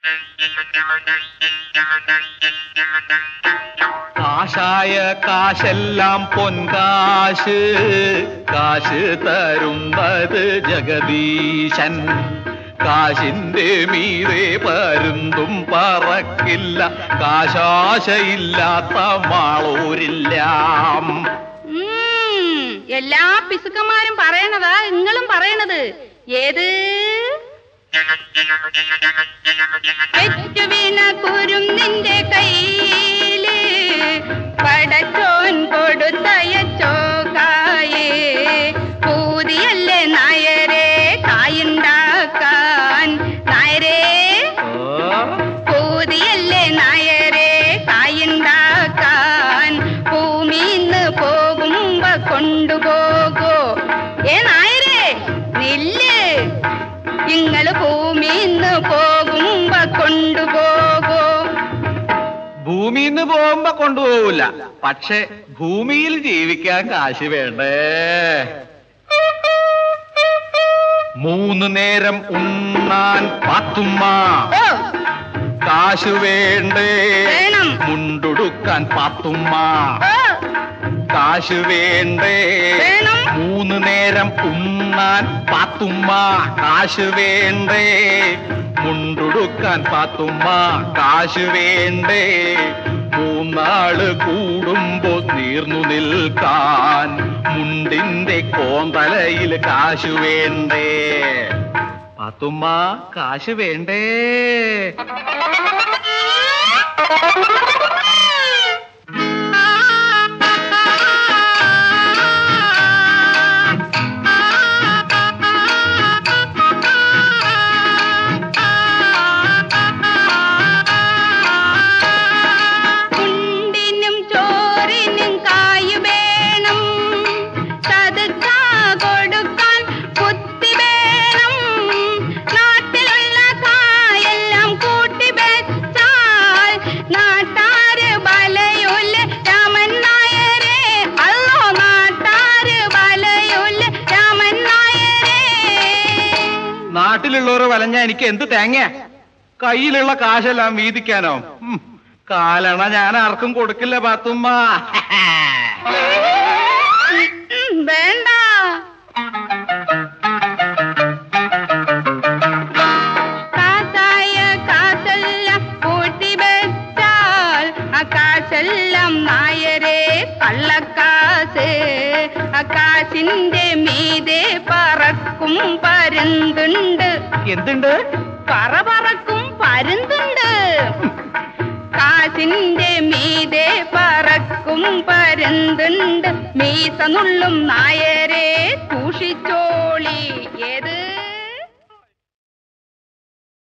കാശായ കാശെല്ലാം പൊൻകാശ് കാശ് തരുന്നത് ജഗദീശൻ കാശിന്റെ മീതെ പരുന്തും പറക്കില്ല കാശാശയില്ലാത്ത മാളൂരില്ല ഉം, എല്ലാ പിസുക്കന്മാരും പറയണതാ നിങ്ങളും പറയണത് ഏത് പെറ്റുവീണ കുരും നിന്റെ കയ്യില് പടച്ചോൻ കൊടുത്തയച്ചോ കായേ പൂതിയല്ലേ നായരെ കായുണ്ടാക്കാൻ നായരെ പൂതിയല്ലേ നായരെ കായുണ്ടാക്കാൻ ഭൂമിന്ന് പോകുമ്പോ കൊണ്ടുപോകോ ഏ നായരെ നില്ല് നിങ്ങള് ഭൂമിന്ന് പോകുമ്പോ കൊണ്ടുപോകോ ഭൂമിന്ന് പോകുമ്പോ കൊണ്ടുപോകില്ല പക്ഷെ ഭൂമിയിൽ ജീവിക്കാൻ കാശ് വേണ്ടേ മൂന്ന് നേരം ഉണ്ണാൻ പാത്തുമ്മ ഓ കാശ് വേണ്ടേ വേണം. മുണ്ടുടുക്കാൻ പാത്തുമ്മ ഓ കാശ് വേണ്ടേ വേണം. മൂന്ന് നേരം ഉണ്ണാൻ പാത്തുമ്മ കാശ് വേണ്ടേ മുണ്ടുടുക്കാൻ പാത്തുമ്മ കാശ് വേണ്ടേ മൂന്നാള് കൂടുമ്പോ നീർന്നു നിൽക്കാൻ മുണ്ടിന്റെ കോന്തലയിൽ കാശ് വേണ്ടേ പാത്തുമ്മ കാശ് വേണ്ടേ കുണ്ടിനും ചോറിനും കായ് വേണം ചതുക്കാ കൊടുക്കാൻ കുത്തി വേണം നാട്ടിലുള്ള കായെല്ലാം കൂട്ടി വെച്ചാൽ നാട്ടാര് വലയുല്ല രാമൻ നായരെ അല്ലോ നാട്ടാര് വലയുല്ല രാമൻ നായരെ നാട്ടിലുള്ളവർ വലഞ്ഞ എനിക്ക് എന്ത് തേങ്ങ കയ്യിലുള്ള കാശെല്ലാം വീതിക്കാനോ ഉം, കാലണ ഞാൻ ആർക്കും കൊടുക്കില്ല പാത്തുമ്മ ഉം, വേണ്ട കാശായ കാശെല്ലാം കൂട്ടി വെച്ചാൽ ആ കാശെല്ലാം നായരെ കള്ളക്കാശ് ആ കാശിന്റെ മീതെ പറക്കും പരുന്തുണ്ട് എന്തുണ്ട് പറ പറക്കും പരുന്തുണ്ട് കാശിന്റെ മീതെ പറക്കും പരുന്തുണ്ട് മീസ നുള്ളും നായരെ സൂക്ഷിച്ചോളി